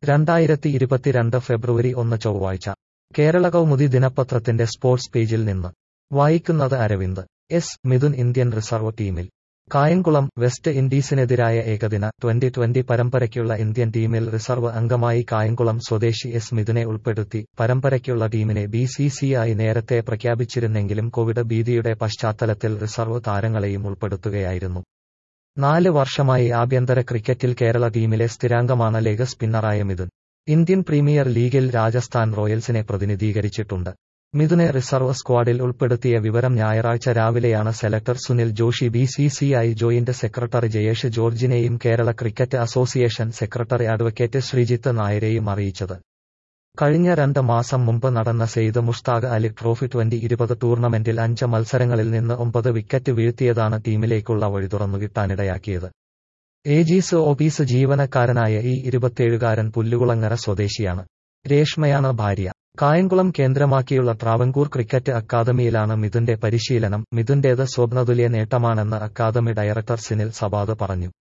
രണ്ടായിരത്തി ഇരുപത്തിരണ്ട് ഫെബ്രുവരി ഒന്ന് ചൊവ്വാഴ്ച കേരള കൗമുദി ദിനപത്രത്തിന്റെ സ്പോർട്സ് പേജിൽ നിന്ന് വായിക്കുന്നത് Aravind S Mithun Indian reserve ടീമിൽ കായംകുളം വെസ്റ്റ് ഇൻഡീസിനെതിരായ ഏകദിന ട്വന്റി ട്വന്റി പരമ്പരയ്ക്കുള്ള ഇന്ത്യൻ ടീമിൽ റിസർവ് അംഗമായി കായംകുളം സ്വദേശി എസ് മിഥുനെ ഉൾപ്പെടുത്തി പരമ്പരയ്ക്കുള്ള ടീമിനെ ബി സി സി ആയി നേരത്തെ പ്രഖ്യാപിച്ചിരുന്നെങ്കിലും കോവിഡ് ഭീതിയുടെ പശ്ചാത്തലത്തിൽ റിസർവ് താരങ്ങളെയും ഉൾപ്പെടുത്തുകയായിരുന്നു നാല് വർഷമായി ആഭ്യന്തര ക്രിക്കറ്റിൽ കേരള ടീമിലെ സ്ഥിരാംഗമാണ് ലെഗ് സ്പിന്നറായ മിഥുൻ ഇന്ത്യൻ പ്രീമിയർ ലീഗിൽ രാജസ്ഥാൻ റോയൽസിനെ പ്രതിനിധീകരിച്ചിട്ടുണ്ട് മിഥുനെ റിസർവ് സ്ക്വാഡിൽ ഉൾപ്പെടുത്തിയ വിവരം ഞായറാഴ്ച രാവിലെയാണ് selector Sunil Joshi B C C I joint secretary Jayesh ജോർജിനെയും Kerala cricket association secretary advocate Sreejith നായരെയും അറിയിച്ചത് കഴിഞ്ഞ രണ്ട് മാസം മുമ്പ് നടന്ന സെയ്ദ് മുഷ്താഖ് അലി ട്രോഫി ട്വന്റി ഇരുപത് ടൂർണമെന്റിൽ അഞ്ച് മത്സരങ്ങളിൽ നിന്ന് ഒമ്പത് വിക്കറ്റ് വീഴ്ത്തിയതാണ് ടീമിലേക്കുള്ള വഴി തുറന്നുകിട്ടാനിടയാക്കിയത് ഏജീസ് ഓഫീസ് ജീവനക്കാരനായ ഈ ഇരുപത്തിയേഴുകാരൻ പുല്ലുകുളങ്ങര സ്വദേശിയാണ് രേഷ്മയാണ് ഭാര്യ കായംകുളം കേന്ദ്രമാക്കിയുള്ള ട്രാവൻകൂർ ക്രിക്കറ്റ് അക്കാദമിയിലാണ് മിഥുന്റെ പരിശീലനം മിഥുന്റേത് സ്വപ്നതുല്യ നേട്ടമാണെന്ന് അക്കാദമി ഡയറക്ടർ സിനിൽ സബാദ് പറഞ്ഞു